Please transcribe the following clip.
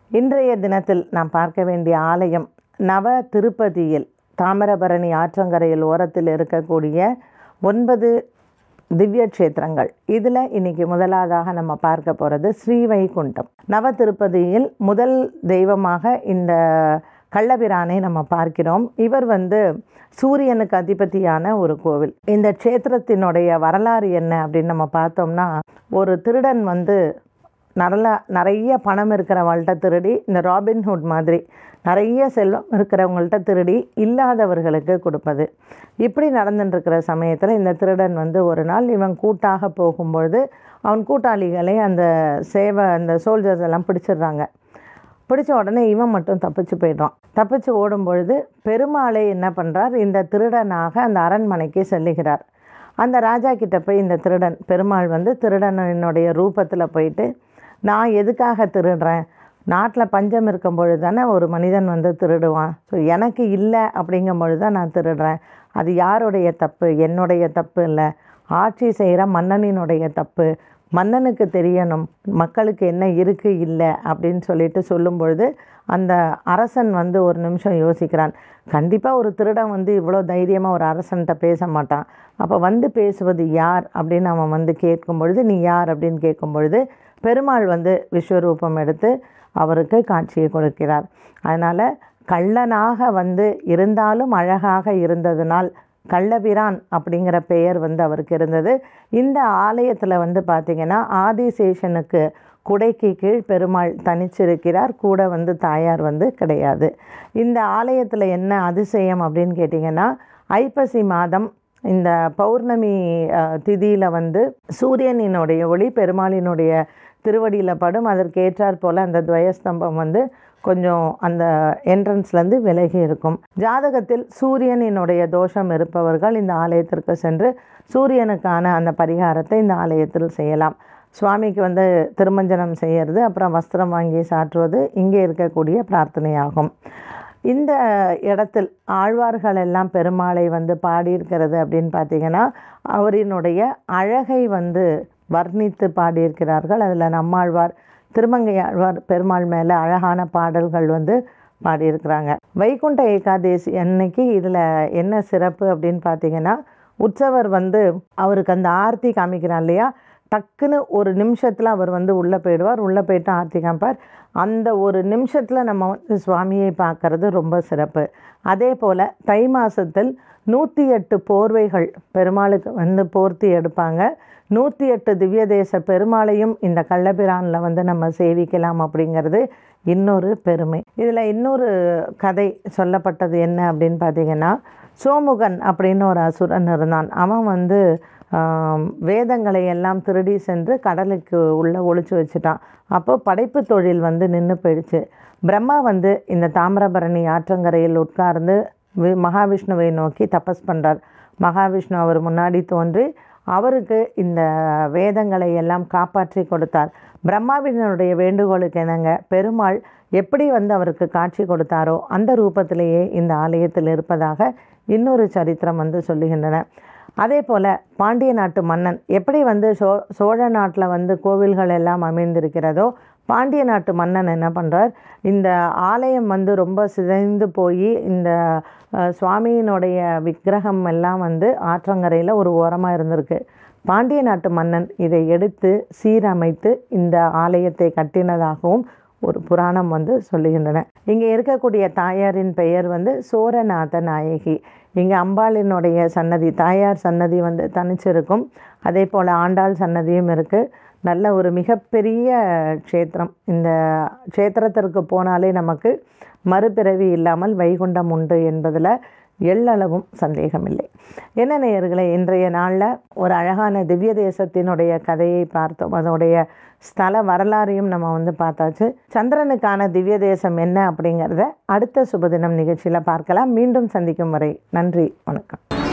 இன்றைய தினத்தில் நாம் பார்க்க வேண்டிய ஆலயம் நவ திருப்பதியில் தாமிரபரணி ஆற்றங்கரையில் ஓரத்தில் இருக்கக்கூடிய ஒன்பது திவ்ய க்ஷேத்திரங்கள் இதில் இன்னைக்கு முதலாவதாக நம்ம பார்க்க போகிறது ஸ்ரீவைகுண்டம் நவ திருப்பதியில் முதல் தெய்வமாக இந்த கள்ளபிரானை நம்ம பார்க்கிறோம் இவர் வந்து சூரியனுக்கு அதிபதியான ஒரு கோவில் இந்த க்ஷேத்திரத்தினுடைய வரலாறு என்ன அப்படின்னு நம்ம பார்த்தோம்னா ஒரு திருடன் வந்து நல்லா நிறைய பணம் இருக்கிறவங்கள்ட்ட திருடி இந்த ராபின்ஹுட் மாதிரி நிறைய செல்வம் இருக்கிறவங்கள்ட்ட திருடி இல்லாதவர்களுக்கு கொடுப்பது இப்படி நடந்துட்டுருக்கிற சமயத்தில் இந்த திருடன் வந்து ஒரு நாள் இவன் கூட்டாக போகும்பொழுது அவன் கூட்டாளிகளை அந்த சேவை அந்த சோல்ஜர்ஸ் எல்லாம் பிடிச்சிடுறாங்க பிடிச்ச உடனே இவன் மட்டும் தப்பிச்சு போயிடுறான் தப்பிச்சு ஓடும் பொழுது பெருமாளை என்ன பண்ணுறார் இந்த திருடனாக அந்த அரண்மனைக்கு செல்லுகிறார் அந்த ராஜா கிட்ட போய் இந்த திருடன் பெருமாள் வந்து திருடனினுடைய ரூபத்தில் போயிட்டு நான் எதுக்காக திருடுறேன் நாட்டில் பஞ்சம் இருக்கும் பொழுது தானே ஒரு மனிதன் வந்து திருடுவான் ஸோ எனக்கு இல்லை அப்படிங்கும் பொழுது தான் நான் திருடுறேன் அது யாருடைய தப்பு என்னுடைய தப்பு இல்லை ஆட்சி செய்கிற மன்னனினுடைய தப்பு மன்னனுக்கு தெரியணும் மக்களுக்கு என்ன இருக்குது இல்லை அப்படின்னு சொல்லிட்டு சொல்லும் பொழுது அந்த அரசன் வந்து ஒரு நிமிஷம் யோசிக்கிறான் கண்டிப்பாக ஒரு திருடன் வந்து இவ்வளோ தைரியமாக ஒரு அரசன்கிட்ட பேச மாட்டான் அப்போ வந்து பேசுவது யார் அப்படின்னு அவன் வந்து கேட்கும் பொழுது நீ யார் அப்படின்னு கேட்கும் பொழுது பெருமாள் வந்து விஸ்வரூபம் எடுத்து அவருக்கு காட்சியை கொடுக்கிறார் அதனால் கள்ளனாக வந்து இருந்தாலும் அழகாக இருந்ததுனால் கள்ளபிரான் அப்படிங்கிற பெயர் வந்து அவருக்கு இருந்தது இந்த ஆலயத்தில் வந்து பார்த்திங்கன்னா ஆதிசேஷனுக்கு குடைக்கு கீழ் பெருமாள் தனிச்சிருக்கிறார் கூட வந்து தாயார் வந்து கிடையாது இந்த ஆலயத்தில் என்ன அதிசயம் அப்படின்னு கேட்டிங்கன்னா ஐப்பசி மாதம் இந்த பௌர்ணமி திதியில் வந்து சூரியனினுடைய ஒளி பெருமாளினுடைய திருவடியில் படும் அதற்கு ஏற்றாற் போல் அந்த துவயஸ்தம்பம் வந்து கொஞ்சம் அந்த என்ட்ரன்ஸ்லேருந்து விலகி இருக்கும் ஜாதகத்தில் சூரியனினுடைய தோஷம் இருப்பவர்கள் இந்த ஆலயத்திற்கு சென்று சூரியனுக்கான அந்த பரிகாரத்தை இந்த ஆலயத்தில் செய்யலாம் சுவாமிக்கு வந்து திருமஞ்சனம் செய்கிறது அப்புறம் வஸ்திரம் வாங்கி சாற்றுவது இங்கே இருக்கக்கூடிய பிரார்த்தனையாகும் இந்த இடத்தில் ஆழ்வார்கள் எல்லாம் பெருமாளை வந்து பாடியிருக்கிறது அப்படின்னு பார்த்தீங்கன்னா அவரினுடைய அழகை வந்து வர்ணித்து பாடியிருக்கிறார்கள் அதில் நம்மாழ்வார் திருமங்கை ஆழ்வார் பெருமாள் மேலே அழகான பாடல்கள் வந்து பாடியிருக்கிறாங்க வைகுண்ட ஏகாதேசி அன்னைக்கு இதில் என்ன சிறப்பு அப்படின்னு பார்த்தீங்கன்னா உற்சவர் வந்து அவருக்கு அந்த ஆர்த்தி காமிக்கிறான் இல்லையா டக்குன்னு ஒரு நிமிஷத்தில் அவர் வந்து உள்ளே போயிடுவார் உள்ளே போயிட்டு ஆர்த்தி காமிப்பார் அந்த ஒரு நிமிஷத்தில் நம்ம வந்து சுவாமியை பார்க்கறது ரொம்ப சிறப்பு அதே போல் தை மாதத்தில் நூற்றி எட்டு போர்வைகள் பெருமாளுக்கு வந்து போர்த்தி எடுப்பாங்க நூற்றி எட்டு திவ்ய தேச பெருமாளையும் இந்த கள்ளபிரானில் வந்து நம்ம சேவிக்கலாம் அப்படிங்கிறது இன்னொரு பெருமை இதில் இன்னொரு கதை சொல்லப்பட்டது என்ன அப்படின்னு பார்த்தீங்கன்னா சோமுகன் அப்படின்னு ஒரு அசுரன் இருந்தான் அவன் வந்து வேதங்களை எல்லாம் திருடி சென்று கடலுக்கு உள்ளே ஒழிச்சு வச்சுட்டான் அப்போ படைப்பு தொழில் வந்து நின்று போயிடுச்சு பிரம்மா வந்து இந்த தாமிரபரணி ஆற்றங்கரையில் உட்கார்ந்து வி மகாவிஷ்ணுவை நோக்கி தபஸ் பண்ணுறார் மகாவிஷ்ணு அவர் முன்னாடி தோன்றி அவருக்கு இந்த வேதங்களை எல்லாம் காப்பாற்றி கொடுத்தார் பிரம்மாவினுடைய வேண்டுகோளுக்கு என்னங்க பெருமாள் எப்படி வந்து அவருக்கு காட்சி கொடுத்தாரோ அந்த ரூபத்திலேயே இந்த ஆலயத்தில் இருப்பதாக இன்னொரு சரித்திரம் வந்து சொல்லுகின்றன அதே போல் பாண்டிய நாட்டு மன்னன் எப்படி வந்து சோ சோழ நாட்டில் வந்து கோவில்கள் எல்லாம் அமைந்திருக்கிறதோ பாண்டிய நாட்டு மன்னன் என்ன பண்ணுறார் இந்த ஆலயம் வந்து ரொம்ப சிதைந்து போய் இந்த சுவாமியினுடைய விக்கிரகம் எல்லாம் வந்து ஆற்றங்கரையில் ஒரு ஓரமாக இருந்திருக்கு பாண்டிய நாட்டு மன்னன் இதை எடுத்து சீரமைத்து இந்த ஆலயத்தை கட்டினதாகவும் ஒரு புராணம் வந்து சொல்லுகின்றன இங்கே இருக்கக்கூடிய தாயாரின் பெயர் வந்து சோரநாத நாயகி இங்கே அம்பாளினுடைய சன்னதி தாயார் சன்னதி வந்து தனிச்சிருக்கும் அதே போல் ஆண்டாள் சன்னதியும் இருக்குது நல்ல ஒரு மிகப்பெரிய க்ஷேத்திரம் இந்த க்ஷேத்திரத்திற்கு போனாலே நமக்கு மறுபிறவி இல்லாமல் வைகுண்டம் உண்டு என்பதில் எள்ளளவும் சந்தேகமில்லை என்ன நேயர்களே இன்றைய நாளில் ஒரு அழகான திவ்ய தேசத்தினுடைய கதையை பார்த்தோம் அதனுடைய ஸ்தல வரலாறையும் நம்ம வந்து பார்த்தாச்சு சந்திரனுக்கான திவ்ய தேசம் என்ன அப்படிங்கிறத அடுத்த சுபதினம் நிகழ்ச்சியில் பார்க்கலாம் மீண்டும் சந்திக்கும் வரை நன்றி வணக்கம்